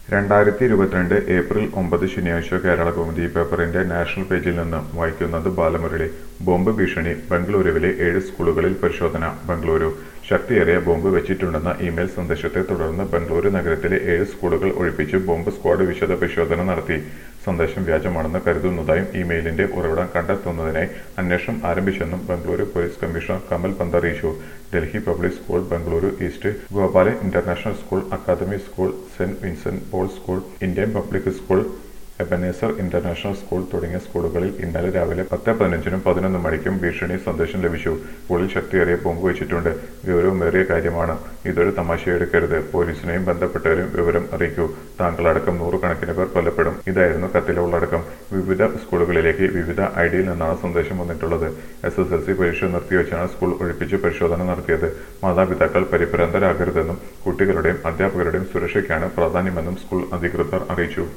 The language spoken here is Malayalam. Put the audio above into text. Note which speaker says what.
Speaker 1: രണ്ടായിരത്തി ഇരുപത്തിരണ്ട് ഏപ്രിൽ ഒമ്പത് ശനിയാഴ്ച കേരള കൗമുദി പേപ്പറിന്റെ നാഷണൽ പേജിൽ നിന്ന് വായിക്കുന്നത് ബാലമുരളി ബോംബ് ഭീഷണി ബംഗളൂരുവിലെ ഏഴ് സ്കൂളുകളിൽ പരിശോധന ബംഗളൂരു ശക്തിയേറിയ ബോംബ് വെച്ചിട്ടുണ്ടെന്ന ഇമെയിൽ സന്ദേശത്തെ തുടർന്ന് ബംഗളൂരു നഗരത്തിലെ ഏഴ് സ്കൂളുകൾ ഒഴിപ്പിച്ച് ബോംബ് സ്ക്വാഡ് വിശദ പരിശോധന നടത്തി സന്ദേശം വ്യാജമാണെന്ന് കരുതുന്നതായും ഇമെയിലിന്റെ ഉറവിടം കണ്ടെത്തുന്നതിനായി അന്വേഷണം ആരംഭിച്ചെന്നും ബംഗളൂരു പോലീസ് കമ്മീഷണർ കമൽ പന്ത് അറിയിച്ചു Delhi public school Bengaluru east Gopalan international school academy school saint Vincent Paul school Indian public school Ebenezer international school തുടങ്ങിയ സ്കൂളുകളിൽ ഇന്നലെ രാവിലെ പത്ത് പതിനഞ്ചിനും പതിനൊന്ന് മണിക്കും ഭീഷണി സന്ദേശം ലഭിച്ചു സ്കൂളിൽ ശക്തിയേറിയ ബോംബ് വെച്ചിട്ടുണ്ട് ഗൗരവമേറിയ കാര്യമാണ് ഇതൊരു തമാശയെടുക്കരുത് പോലീസിനെയും ബന്ധപ്പെട്ടവരും വിവരം അറിയിക്കൂ താങ്കളടക്കം നൂറുകണക്കിന് പേർ കൊല്ലപ്പെടും ഇതായിരുന്നു കത്തിലെ ഉള്ളടക്കം വിവിധ സ്കൂളുകളിലേക്ക് വിവിധ ഐഡിയിൽ നിന്നാണ് സന്ദേശം വന്നിട്ടുള്ളത് എസ് എസ് എൽ സി പരീക്ഷ നിർത്തിവെച്ചാണ് സ്കൂൾ ഒഴിപ്പിച്ച് പരിശോധന നടത്തിയത് മാതാപിതാക്കൾ പരിഭ്രാന്തരാകരുതെന്നും കുട്ടികളുടെയും അധ്യാപകരുടെയും സുരക്ഷയ്ക്കാണ് പ്രാധാന്യമെന്നും സ്കൂൾ അധികൃതർ അറിയിച്ചു